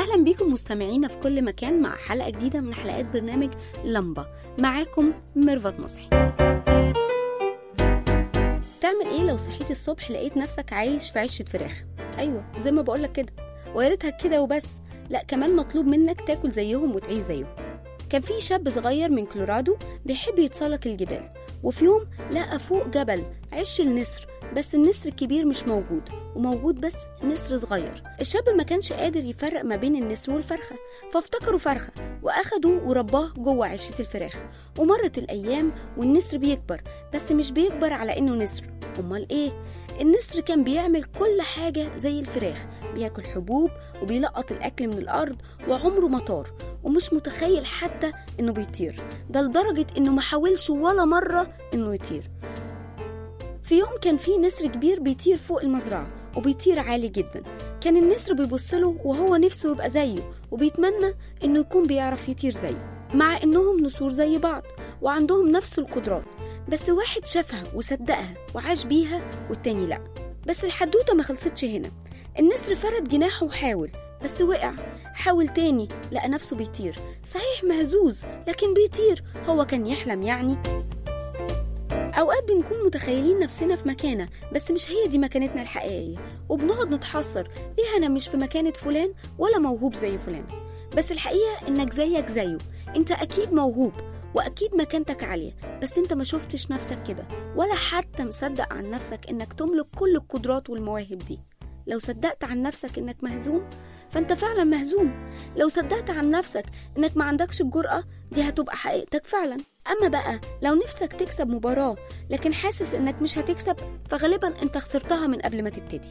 أهلا بيكم مستمعينا في كل مكان مع حلقة جديدة من حلقات برنامج لمبة معاكم ميرفت مصحي تعمل ايه لو صحيت الصبح لقيت نفسك عايش في عشة فراخ ايوه زي ما بقولك كده ويا ريتها كده وبس لا كمان مطلوب منك تاكل زيهم وتعيش زيهم كان في شاب صغير من كولورادو بيحب يتسلق الجبال وفي يوم لقى فوق جبل عش النسر بس النسر الكبير مش موجود وموجود بس نسر صغير الشاب ما كانش قادر يفرق ما بين النسر والفرخة فافتكروا فرخة وأخدوا ورباه جوه عشة الفراخ ومرت الأيام والنسر بيكبر بس مش بيكبر على إنه نسر أمال إيه؟ النسر كان بيعمل كل حاجة زي الفراخ بياكل حبوب وبيلقط الأكل من الأرض وعمره ما طار ومش متخيل حتى إنه بيطير ده لدرجة إنه ما حاولش ولا مرة إنه يطير في يوم كان في نسر كبير بيطير فوق المزرعة وبيطير عالي جدا كان النسر بيبصله وهو نفسه يبقى زيه وبيتمنى إنه يكون بيعرف يطير زيه مع إنهم نسور زي بعض وعندهم نفس القدرات بس واحد شافها وصدقها وعاش بيها والتاني لأ بس الحدوتة ما خلصتش هنا النسر فرد جناحه وحاول بس وقع حاول تاني لقى نفسه بيطير صحيح مهزوز لكن بيطير هو كان يحلم يعني أوقات بنكون متخيلين نفسنا في مكانة بس مش هي دي مكانتنا الحقيقية وبنقعد نتحسر ليه أنا مش في مكانة فلان ولا موهوب زي فلان بس الحقيقة إنك زيك زيه أنت أكيد موهوب وأكيد مكانتك عالية بس أنت ما شفتش نفسك كده ولا حتى مصدق عن نفسك إنك تملك كل القدرات والمواهب دي لو صدقت عن نفسك إنك مهزوم فأنت فعلا مهزوم لو صدقت عن نفسك إنك ما عندكش الجرأة دي هتبقى حقيقتك فعلا أما بقى لو نفسك تكسب مباراة لكن حاسس إنك مش هتكسب فغالبا أنت خسرتها من قبل ما تبتدي